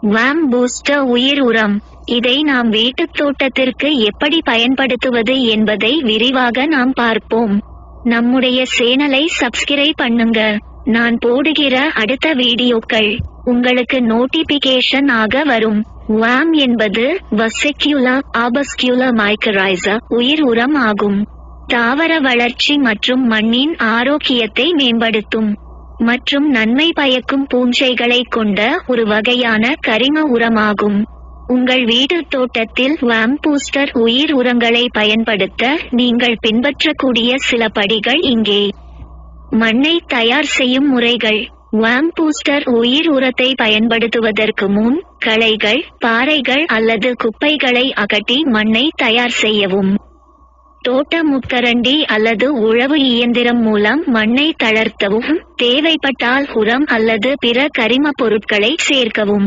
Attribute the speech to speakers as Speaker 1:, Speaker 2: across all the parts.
Speaker 1: வாம் booster உயிர் உரம் இதை நாம் வீட்டுத் தோட்டத்திற்கு எப்படி பயன்படுத்துவது என்பதை விரிவாக நாம் பார்ப்போம் நம்முடைய சேனலை சப்ஸ்கிரைப் பண்ணுங்க நான் போடுகிற அடுத்த வீடியோக்கள் உங்களுக்கு நோட்டிபிகேஷன் ஆக வரும் வாம் என்பது வசெக்யூலா ஆபஸ்கியூலா மைக்கரைசா உயிர் உரம் ஆகும் தாவர வளர்ச்சி மற்றும் மண்ணின் ஆரோக்கியத்தை மேம்படுத்தும் மற்றும் நன்மை பயக்கும் பூஞ்சைகளை கொண்ட ஒரு வகையான கரிம உரமாகும் உங்கள் வீடு தோட்டத்தில் வாம்பூஸ்டர் உயிர் உரங்களை பயன்படுத்த நீங்கள் பின்பற்றக்கூடிய சில படிகள் இங்கே மண்ணை தயார் செய்யும் முறைகள் வாம்பூஸ்டர் உயிர் உரத்தை பயன்படுத்துவதற்கு முன் களைகள் பாறைகள் அல்லது குப்பைகளை அகற்றி மண்ணை தயார் செய்யவும் தோட்ட முக்கரண்டி அல்லது உழவு இயந்திரம் மூலம் மண்ணை தளர்த்தவும் தேவைப்பட்டால் உரம் அல்லது பிற கரிம பொருட்களை சேர்க்கவும்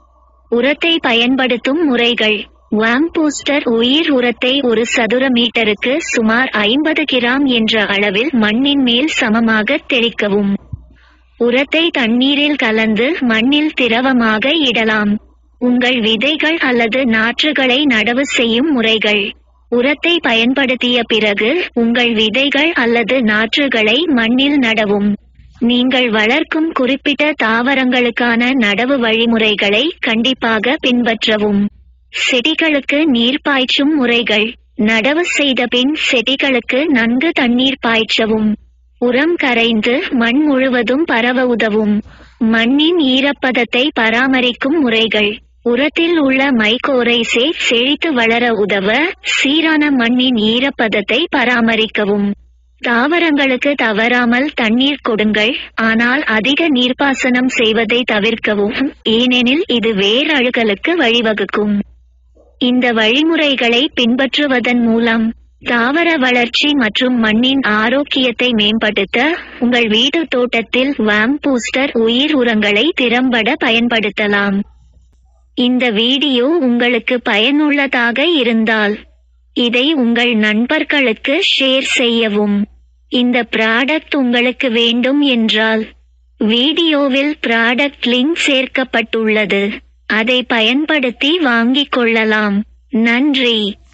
Speaker 1: உரத்தை பயன்படுத்தும் முறைகள் வாம்பூஸ்டர் உயிர் உரத்தை ஒரு சதுர மீட்டருக்கு சுமார் ஐம்பது கிராம் என்ற அளவில் மண்ணின் மேல் சமமாக தெளிக்கவும் உரத்தை தண்ணீரில் கலந்து மண்ணில் திரவமாக இடலாம் உங்கள் விதைகள் அல்லது நாற்றுகளை நடவு செய்யும் முறைகள் உரத்தை பயன்படுத்திய பிறகு உங்கள் விதைகள் அல்லது நாற்றுகளை மண்ணில் நடவும் நீங்கள் வளர்க்கும் குறிப்பிட்ட தாவரங்களுக்கான நடவு வழிமுறைகளை கண்டிப்பாக பின்பற்றவும் செடிகளுக்கு நீர் பாய்ச்சும் முறைகள் நடவு செய்த பின் செடிகளுக்கு நன்கு தண்ணீர் பாய்ச்சவும் உரம் கரைந்து மண் முழுவதும் பரவ உதவும் மண்ணின் ஈரப்பதத்தை பராமரிக்கும் முறைகள் உரத்தில் உள்ள மைக்கோரைசே செழித்து வளர உதவ சீரான மண்ணின் ஈரப்பதத்தை பராமரிக்கவும் தாவரங்களுக்கு தவறாமல் தண்ணீர் கொடுங்கள் ஆனால் அதிக நீர்ப்பாசனம் செய்வதை தவிர்க்கவும் ஏனெனில் இது வேரழுகலுக்கு வழிவகுக்கும் இந்த வழிமுறைகளை பின்பற்றுவதன் மூலம் தாவர வளர்ச்சி மற்றும் மண்ணின் ஆரோக்கியத்தை மேம்படுத்த உங்கள் வீட்டு தோட்டத்தில் வாம்பூஸ்டர் உயிர் உரங்களை திறம்பட பயன்படுத்தலாம் இந்த வீடியோ உங்களுக்கு பயனுள்ளதாக இருந்தால் இதை உங்கள் நண்பர்களுக்கு ஷேர் செய்யவும் இந்த ப்ராடக்ட் உங்களுக்கு வேண்டும் என்றால் வீடியோவில் ப்ராடக்ட் லிங்க் சேர்க்கப்பட்டுள்ளது அதை பயன்படுத்தி வாங்கிக் கொள்ளலாம் நன்றி